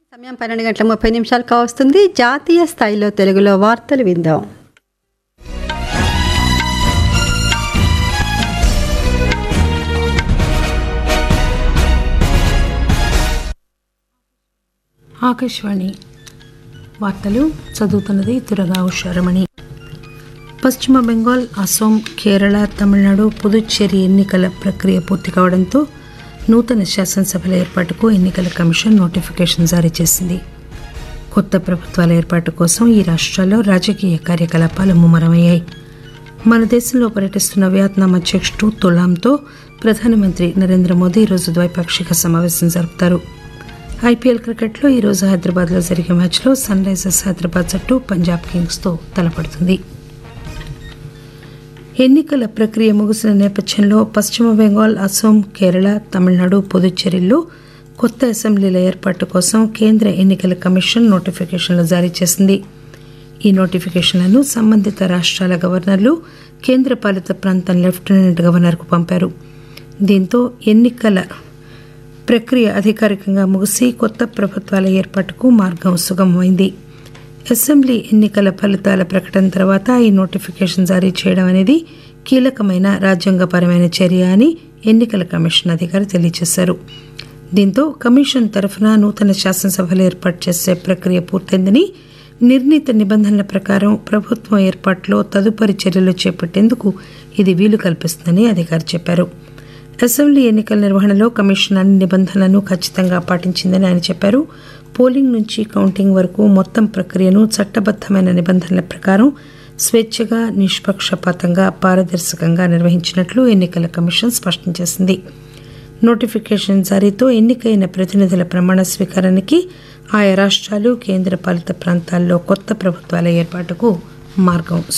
సమయం పన్నెండు గంటల ముప్పై నిమిషాలు కావస్తుంది జాతీయ స్థాయిలో తెలుగులో వార్తలు విందాం ఆకాశవాణి వార్తలు చదువుతున్నది దురగా ఉషారమణి పశ్చిమ బెంగాల్ అసోం కేరళ తమిళనాడు పుదుచ్చేరి ఎన్నికల ప్రక్రియ పూర్తి కావడంతో నూతన శాసనసభల ఏర్పాటుకు ఎన్నికల కమిషన్ నోటిఫికేషన్ జారీ చేసింది కొత్త ప్రభుత్వాల ఏర్పాటు కోసం ఈ రాష్ట్రాల్లో రాజకీయ కార్యకలాపాలు ముమ్మరమయ్యాయి మన దేశంలో పర్యటిస్తున్న వియత్నాం అధ్యక్షుడు తొలాంతో ప్రధానమంత్రి నరేంద్ర మోదీ ఈరోజు ద్వైపాక్షిక సమావేశం జరుపుతారు ఐపీఎల్ క్రికెట్లో ఈరోజు హైదరాబాద్లో జరిగే మ్యాచ్లో సన్ రైజర్స్ హైదరాబాద్ జట్టు పంజాబ్ కింగ్స్తో తలపడుతుంది ఎన్నికల ప్రక్రియ ముగిసిన నేపథ్యంలో పశ్చిమ బెంగాల్ అసోం కేరళ తమిళనాడు పుదుచ్చేరిల్లో కొత్త అసెంబ్లీల ఏర్పాటు కోసం కేంద్ర ఎన్నికల కమిషన్ నోటిఫికేషన్లు జారీ చేసింది ఈ నోటిఫికేషన్లను సంబంధిత రాష్ట్రాల గవర్నర్లు కేంద్రపాలిత ప్రాంతం లెఫ్టినెంట్ గవర్నర్కు పంపారు దీంతో ఎన్నికల ప్రక్రియ అధికారికంగా ముగిసి కొత్త ప్రభుత్వాల ఏర్పాటుకు మార్గం సుగమమైంది అసెంబ్లీ ఎన్నికల ఫలితాల ప్రకటన తర్వాత ఈ నోటిఫికేషన్ జారీ చేయడం అనేది కీలకమైన రాజ్యాంగపరమైన చర్య అని ఎన్నికల కమిషన్ అధికారి తెలియజేశారు దీంతో కమిషన్ తరఫున నూతన శాసనసభలు ఏర్పాటు చేసే ప్రక్రియ పూర్తయిందని నిర్ణీత నిబంధనల ప్రకారం ప్రభుత్వం ఏర్పాటులో తదుపరి చర్యలు చేపట్టేందుకు ఇది వీలు కల్పిస్తుందని అధికారి చెప్పారు అసెంబ్లీ ఎన్నికల నిర్వహణలో కమిషన్ అన్ని నిబంధనలను ఖచ్చితంగా పాటించిందని ఆయన చెప్పారు పోలింగ్ నుంచి కౌంటింగ్ వరకు మొత్తం ప్రక్రియను చట్టబద్దమైన నిబంధనల ప్రకారం స్వేచ్ఛగా నిష్పక్షపాతంగా పారదర్శకంగా నిర్వహించినట్లు ఎన్నికల కమిషన్ స్పష్టం చేసింది నోటిఫికేషన్ జారీతో ఎన్నికైన ప్రతినిధుల ప్రమాణ స్వీకారానికి ఆయా రాష్ట్రాలు కేంద్రపాలిత ప్రాంతాల్లో కొత్త ప్రభుత్వాల ఏర్పాటుకు మార్గం